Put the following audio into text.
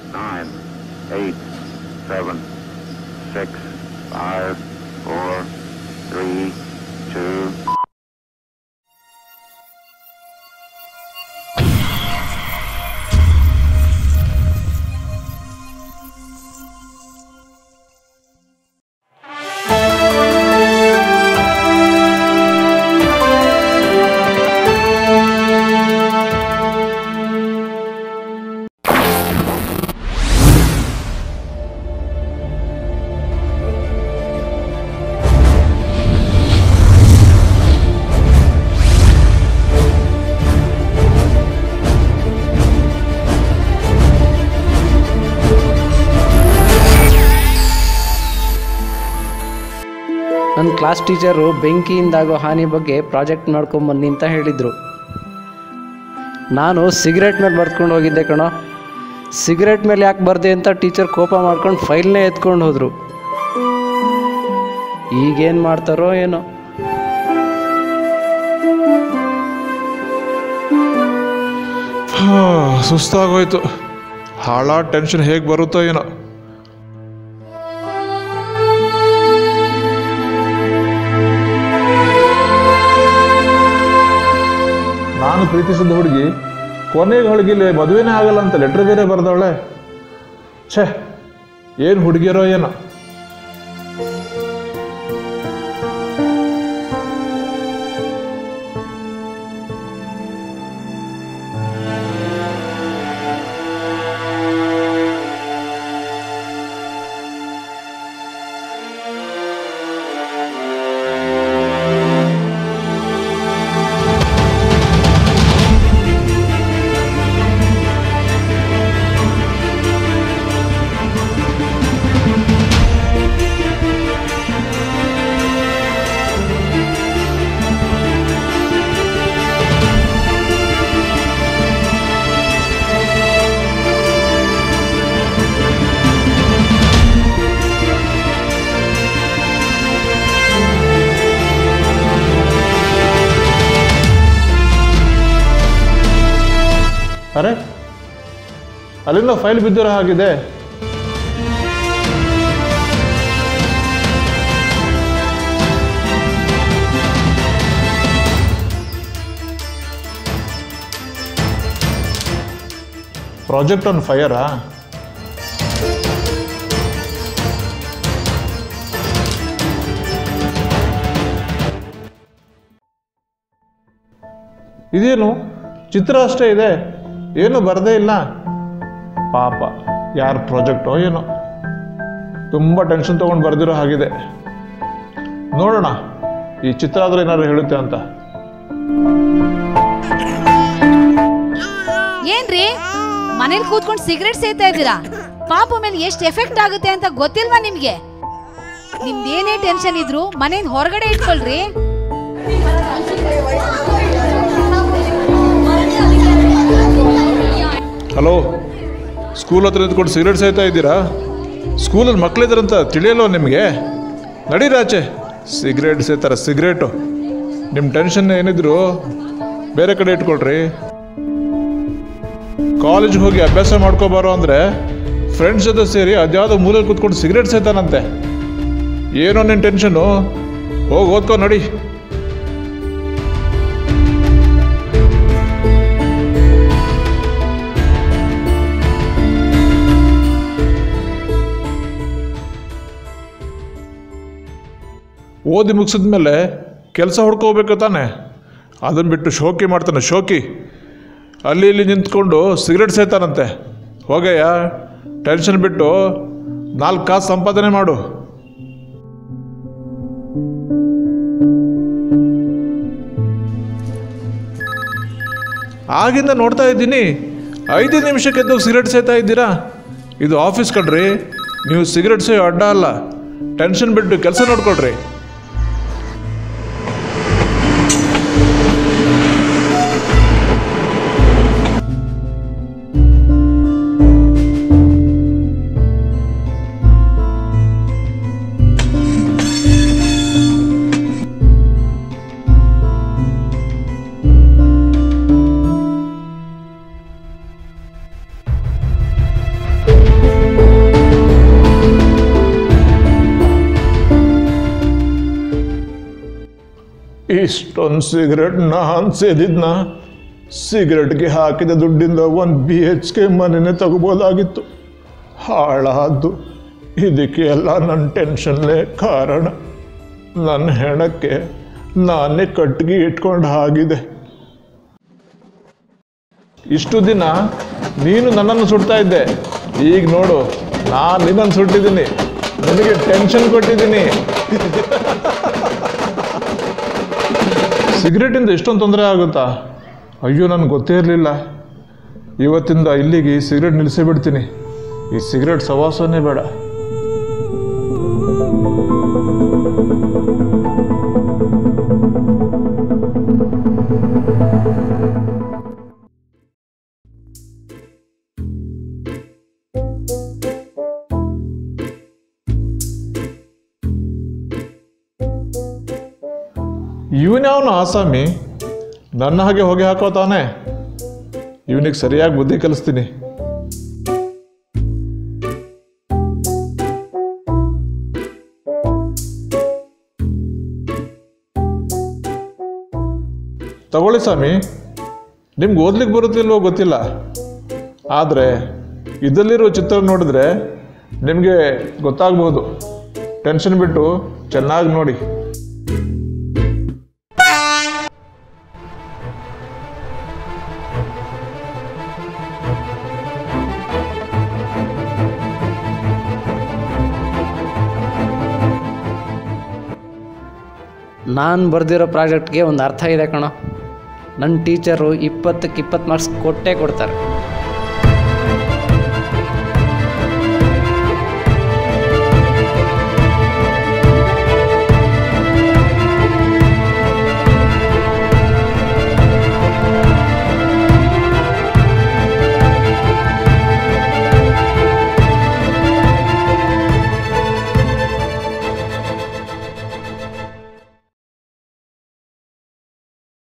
nine, eight, seven, six, five, four, three, two, ನನ್ನ class teacher ಬೆಂಕಿಯಿಂದಾಗೋ ಹಾನಿ ಬಗ್ಗೆ ಪ್ರಾಜೆಕ್ಟ್ ಮಾಡ್ಕೊಂಬನ್ನಿ ಅಂತ ಹೇಳಿದರು ನಾನು ಸಿಗರೇಟ್ ಮೇಲೆ ಬರ್ದ್ಕೊಂಡು ಹೋಗಿದ್ದೆ ಕಣೋ ಸಿಗರೇಟ್ ಮೇಲೆ ಯಾಕೆ ಬರ್ದೆ ಅಂತ ಟೀಚರ್ ಕೋಪ ಮಾಡ್ಕೊಂಡು ಫೈಲ್ನೇ ಎತ್ಕೊಂಡು ಹೋದರು ಈಗೇನು ಮಾಡ್ತಾರೋ ಏನೋ ಹಾ, ಸುಸ್ತಾಗೋಯ್ತು ಹಾಳಾದ ಟೆನ್ಷನ್ ಹೇಗೆ ಬರುತ್ತೋ ಏನೋ ನಾನು ಪ್ರೀತಿಸಿದ ಹುಡುಗಿ ಕೊನೆಗೆ ಹುಡುಗಿಲಿ ಮದುವೆನೇ ಆಗಲ್ಲ ಅಂತ ಲೆಟ್ರ್ ಬೇರೆ ಬರ್ದವಳೆ ಛೇ ಏನು ಹುಡುಗಿಯರೋ ಏನೋ ಅರೆ ಅಲ್ಲಿಂದ ಫೈಲ್ ಬಿದ್ದಿರೋ ಹಾಗಿದೆ ಪ್ರಾಜೆಕ್ಟ್ ಆನ್ ಫೈಯರಾ ಇದೇನು ಚಿತ್ರ ಅಷ್ಟೇ ಇದೆ ಏನು ಬರದೇ ಇಲ್ಲ ಪಾಪ ಯಾರ ಪ್ರಾಜೆಕ್ಟೋ ಏನೋ ತುಂಬ ಟೆನ್ಷನ್ ತೊಗೊಂಡು ಬರೆದಿರೋ ಹಾಗಿದೆ ನೋಡೋಣ ಈ ಚಿತ್ರ ಆದ್ರೆ ಏನಾದ್ರು ಹೇಳುತ್ತೆ ಅಂತ ಏನ್ರಿ ಮನೇಲಿ ಕೂತ್ಕೊಂಡು ಸಿಗರೇಟ್ ಸೇತಾ ಇದ್ದೀರಾ ಪಾಪ ಮೇಲೆ ಎಷ್ಟು ಎಫೆಕ್ಟ್ ಆಗುತ್ತೆ ಅಂತ ಗೊತ್ತಿಲ್ವಾ ನಿಮ್ಗೆ ನಿಮ್ದೇನೇ ಟೆನ್ಷನ್ ಇದ್ರು ಮನೆಯಿಂದ ಹೊರಗಡೆ ಇಟ್ಕೊಳ್ರಿ ಹಲೋ ಸ್ಕೂಲ್ ಹತ್ರ ನಿಂತ್ಕೊಂಡು ಸಿಗರೇಟ್ ಸೇತಾ ಇದ್ದೀರಾ ಸ್ಕೂಲಲ್ಲಿ ಮಕ್ಕಳಿದ್ದಾರಂತ ತಿಳಿಯಲ್ವ ನಿಮಗೆ ನಡೀರಿ ಆಚೆ ಸಿಗರೇಟ್ ಸೇತಾರೆ ಸಿಗರೇಟು ನಿಮ್ಮ ಟೆನ್ಷನ್ ಏನಿದ್ರು ಬೇರೆ ಕಡೆ ಇಟ್ಕೊಳ್ರಿ ಕಾಲೇಜ್ಗೆ ಹೋಗಿ ಅಭ್ಯಾಸ ಮಾಡ್ಕೋಬಾರೋ ಅಂದರೆ ಫ್ರೆಂಡ್ಸ್ ಜೊತೆ ಸೇರಿ ಅದ್ಯಾವುದೋ ಮೂಲೆಯಲ್ಲಿ ಕೂತ್ಕೊಂಡು ಸಿಗರೇಟ್ ಸೇತಾನಂತೆ ಏನೋ ನಿನ್ನ ಟೆನ್ಷನ್ನು ಹೋಗಿ ಓದ್ಕೊ ನಡಿ ಓದಿ ಮುಗಿಸಿದ್ಮೇಲೆ ಕೆಲಸ ಹುಡ್ಕೋಬೇಕು ತಾನೆ ಅದನ್ನು ಬಿಟ್ಟು ಶೋಕಿ ಮಾಡ್ತಾನೆ ಶೋಕಿ ಅಲ್ಲಿ ಇಲ್ಲಿ ನಿಂತ್ಕೊಂಡು ಸಿಗರೇಟ್ ಸೇತಾನಂತೆ ಹೋಗಯ್ಯ ಟೆನ್ಷನ್ ಬಿಟ್ಟು ನಾಲ್ಕು ಕಾಸು ಸಂಪಾದನೆ ಮಾಡು ಆಗಿಂದ ನೋಡ್ತಾ ಇದ್ದೀನಿ ಐದು ನಿಮಿಷಕ್ಕೆ ಎದ್ದು ಸಿಗರೇಟ್ ಸೇತಾ ಇದ್ದೀರಾ ಇದು ಆಫೀಸ್ ಕಣ್ರಿ ನೀವು ಸಿಗರೇಟ್ ಸೇಯೋ ಅಡ್ಡ ಅಲ್ಲ ಟೆನ್ಷನ್ ಬಿಟ್ಟು ಕೆಲಸ ನೋಡ್ಕೊಳ್ರಿ ಇಷ್ಟೊಂದು ಸಿಗರೆಟ್ ನಾನು ಸೇದಿದ್ನ ಸಿಗರೆಟ್ಗೆ ಹಾಕಿದ ದುಡ್ಡಿಂದ ಒಂದು ಬಿ ಎಚ್ ಕೆ ಮನೆನೇ ತಗೋಬೋದಾಗಿತ್ತು ಹಾಳಾದ್ದು ಇದಕ್ಕೆ ಎಲ್ಲ ನನ್ನ ಟೆನ್ಷನ್ಲೇ ಕಾರಣ ನನ್ನ ಹೆಣಕ್ಕೆ ನಾನೇ ಕಟ್ಟಿಗೆ ಇಟ್ಕೊಂಡು ಆಗಿದೆ ಇಷ್ಟು ದಿನ ನೀನು ನನ್ನನ್ನು ಸುಡ್ತಾ ಇದ್ದೆ ಈಗ ನೋಡು ನಾನು ನಿನ್ನನ್ನು ಸುಟ್ಟಿದ್ದೀನಿ ನಿನಗೆ ಟೆನ್ಷನ್ ಕೊಟ್ಟಿದ್ದೀನಿ ಸಿಗರೇಟಿಂದ ಎಷ್ಟೊಂದು ತೊಂದರೆ ಆಗುತ್ತಾ ಅಯ್ಯೋ ನನಗೆ ಗೊತ್ತೇ ಇರಲಿಲ್ಲ ಇವತ್ತಿಂದ ಇಲ್ಲಿಗೆ ಈ ಸಿಗರೇಟ್ ನಿಲ್ಲಿಸೇ ಬಿಡ್ತೀನಿ ಈ ಸಿಗರೇಟ್ ಸವಾಸನೇ ಬೇಡ ಇವನ್ಯಾವನು ಆಸಾಮಿ ನನ್ನ ಹಾಗೆ ಹೊಗೆ ಹಾಕೋತಾನೆ ಇವನಿಗೆ ಸರಿಯಾಗಿ ಬುದ್ಧಿ ಕಲಿಸ್ತೀನಿ ತಗೊಳ್ಳಿ ಸ್ವಾಮಿ ನಿಮ್ಗೆ ಓದ್ಲಿಕ್ಕೆ ಬರುತ್ತಿಲ್ವೋ ಗೊತ್ತಿಲ್ಲ ಆದರೆ ಇದರಲ್ಲಿರೋ ಚಿತ್ರ ನೋಡಿದ್ರೆ ನಿಮಗೆ ಗೊತ್ತಾಗ್ಬೋದು ಟೆನ್ಷನ್ ಬಿಟ್ಟು ಚೆನ್ನಾಗಿ ನೋಡಿ ನಾನು ಬರೆದಿರೋ ಪ್ರಾಜೆಕ್ಟ್ಗೆ ಒಂದು ಅರ್ಥ ಇದೆ ಕಣೋ ನನ್ನ ಟೀಚರು ಇಪ್ಪತ್ತಕ್ಕೆ ಇಪ್ಪತ್ತು ಮಾರ್ಕ್ಸ್ ಕೊಟ್ಟೇ ಕೊಡ್ತಾರೆ